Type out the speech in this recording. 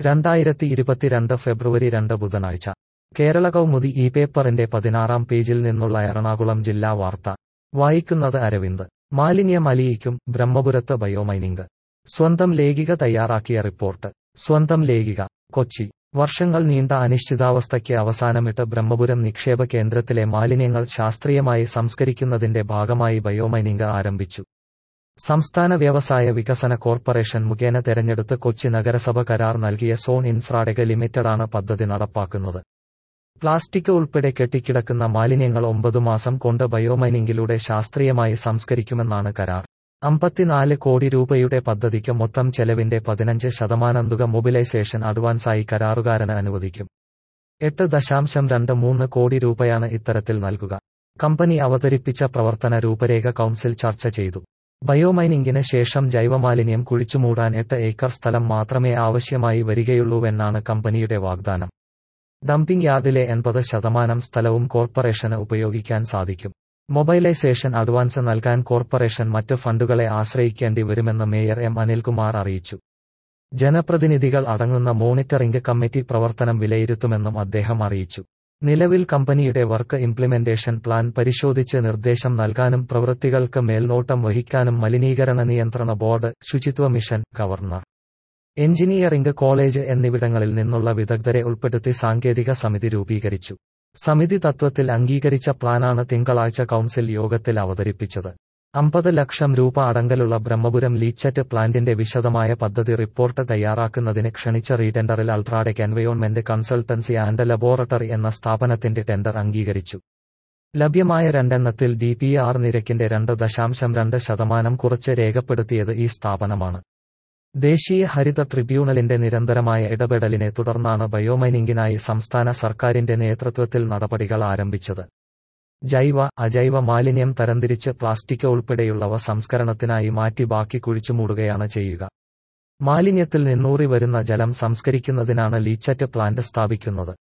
രണ്ടായിരത്തി ഇരുപത്തിരണ്ട് ഫെബ്രുവരി രണ്ട് ബുധനാഴ്ച കേരള കൗമുദി ഈ പേപ്പറിന്റെ പതിനാറാം പേജിൽ നിന്നുള്ള എറണാകുളം ജില്ലാ വാർത്ത വായിക്കുന്നത് അരവിന്ദ് മാലിന്യം അലിയിക്കും ബ്രഹ്മപുരത്ത് ബയോമൈനിംഗ് സ്വന്തം ലേഖിക തയ്യാറാക്കിയ റിപ്പോർട്ട് സ്വന്തം ലേഖിക കൊച്ചി വർഷങ്ങൾ നീണ്ട അനിശ്ചിതാവസ്ഥയ്ക്ക് അവസാനമിട്ട് ബ്രഹ്മപുരം നിക്ഷേപ കേന്ദ്രത്തിലെ മാലിന്യങ്ങൾ ശാസ്ത്രീയമായി സംസ്കരിക്കുന്നതിന്റെ ഭാഗമായി ബയോമൈനിംഗ് ആരംഭിച്ചു സംസ്ഥാന വ്യവസായ വികസന കോർപ്പറേഷൻ മുഖേന തെരഞ്ഞെടുത്ത് കൊച്ചി നഗരസഭ കരാർ നൽകിയ സോൺ ഇൻഫ്രാടെക് ലിമിറ്റഡാണ് പദ്ധതി നടപ്പാക്കുന്നത് പ്ലാസ്റ്റിക് ഉൾപ്പെടെ കെട്ടിക്കിടക്കുന്ന മാലിന്യങ്ങൾ ഒമ്പതു മാസം കൊണ്ട് ബയോമൈനിംഗിലൂടെ ശാസ്ത്രീയമായി സംസ്കരിക്കുമെന്നാണ് കരാർ അമ്പത്തിനാല് കോടി രൂപയുടെ പദ്ധതിക്ക് മൊത്തം ചെലവിന്റെ പതിനഞ്ച് ശതമാനം തുക മൊബിലൈസേഷൻ അഡ്വാൻസായി കരാറുകാരന് അനുവദിക്കും എട്ട് ദശാംശം രണ്ട് മൂന്ന് കോടി രൂപയാണ് ഇത്തരത്തിൽ നൽകുക കമ്പനി അവതരിപ്പിച്ച പ്രവർത്തന രൂപരേഖ കൗൺസിൽ ചർച്ച ചെയ്തു ബയോമൈനിംഗിന് ശേഷം ജൈവമാലിന്യം കുഴിച്ചുമൂടാൻ എട്ട് ഏക്കർ സ്ഥലം മാത്രമേ ആവശ്യമായി വരികയുള്ളൂവെന്നാണ് കമ്പനിയുടെ വാഗ്ദാനം ഡംപിംഗ് യാർഡിലെ എൺപത് ശതമാനം സ്ഥലവും കോർപ്പറേഷന് ഉപയോഗിക്കാൻ സാധിക്കും മൊബൈലൈസേഷൻ അഡ്വാൻസ് നൽകാൻ കോർപ്പറേഷൻ മറ്റ് ഫണ്ടുകളെ ആശ്രയിക്കേണ്ടി വരുമെന്ന് മേയർ എം അനിൽകുമാർ അറിയിച്ചു ജനപ്രതിനിധികൾ അടങ്ങുന്ന മോണിറ്ററിംഗ് കമ്മിറ്റി പ്രവർത്തനം വിലയിരുത്തുമെന്നും അദ്ദേഹം അറിയിച്ചു നിലവിൽ കമ്പനിയുടെ വർക്ക് ഇംപ്ലിമെന്റേഷൻ പ്ലാൻ പരിശോധിച്ച് നിർദ്ദേശം നൽകാനും പ്രവൃത്തികൾക്ക് മേൽനോട്ടം വഹിക്കാനും മലിനീകരണ നിയന്ത്രണ ബോർഡ് ശുചിത്വ മിഷൻ ഗവർണർ എഞ്ചിനീയറിംഗ് കോളേജ് എന്നിവിടങ്ങളിൽ നിന്നുള്ള വിദഗ്ധരെ ഉൾപ്പെടുത്തി സാങ്കേതിക സമിതി രൂപീകരിച്ചു സമിതി തത്വത്തിൽ അംഗീകരിച്ച പ്ലാനാണ് തിങ്കളാഴ്ച കൗൺസിൽ യോഗത്തിൽ അവതരിപ്പിച്ചത് അമ്പത് ലക്ഷം രൂപ അടങ്കലുള്ള ബ്രഹ്മപുരം ലീച്ചറ്റ് പ്ലാന്റിന്റെ വിശദമായ പദ്ധതി റിപ്പോർട്ട് തയ്യാറാക്കുന്നതിന് ക്ഷണിച്ച റീടെൻഡറിൽ UltraTech environment consultancy and laboratory എന്ന സ്ഥാപനത്തിന്റെ ടെൻഡർ അംഗീകരിച്ചു ലഭ്യമായ രണ്ടെണ്ണത്തിൽ ഡി പി ആർ നിരക്കിന്റെ രണ്ട് ദശാംശം രണ്ട് ശതമാനം കുറച്ച് രേഖപ്പെടുത്തിയത് ഈ സ്ഥാപനമാണ് ദേശീയ ഹരിത ട്രിബ്യൂണലിന്റെ നിരന്തരമായ ഇടപെടലിനെ തുടർന്നാണ് ബയോമൈനിംഗിനായി സംസ്ഥാന സർക്കാരിന്റെ നേതൃത്വത്തിൽ നടപടികൾ ആരംഭിച്ചത് ജൈവ അജൈവ മാലിന്യം തരംതിരിച്ച് പ്ലാസ്റ്റിക് ഉൾപ്പെടെയുള്ളവ സംസ്കരണത്തിനായി മാറ്റി ബാക്കി കുഴിച്ചുമൂടുകയാണ് ചെയ്യുക മാലിന്യത്തിൽ നിന്നൂറി വരുന്ന ജലം സംസ്കരിക്കുന്നതിനാണ് ലീച്ചറ്റ് പ്ലാന്റ് സ്ഥാപിക്കുന്നത്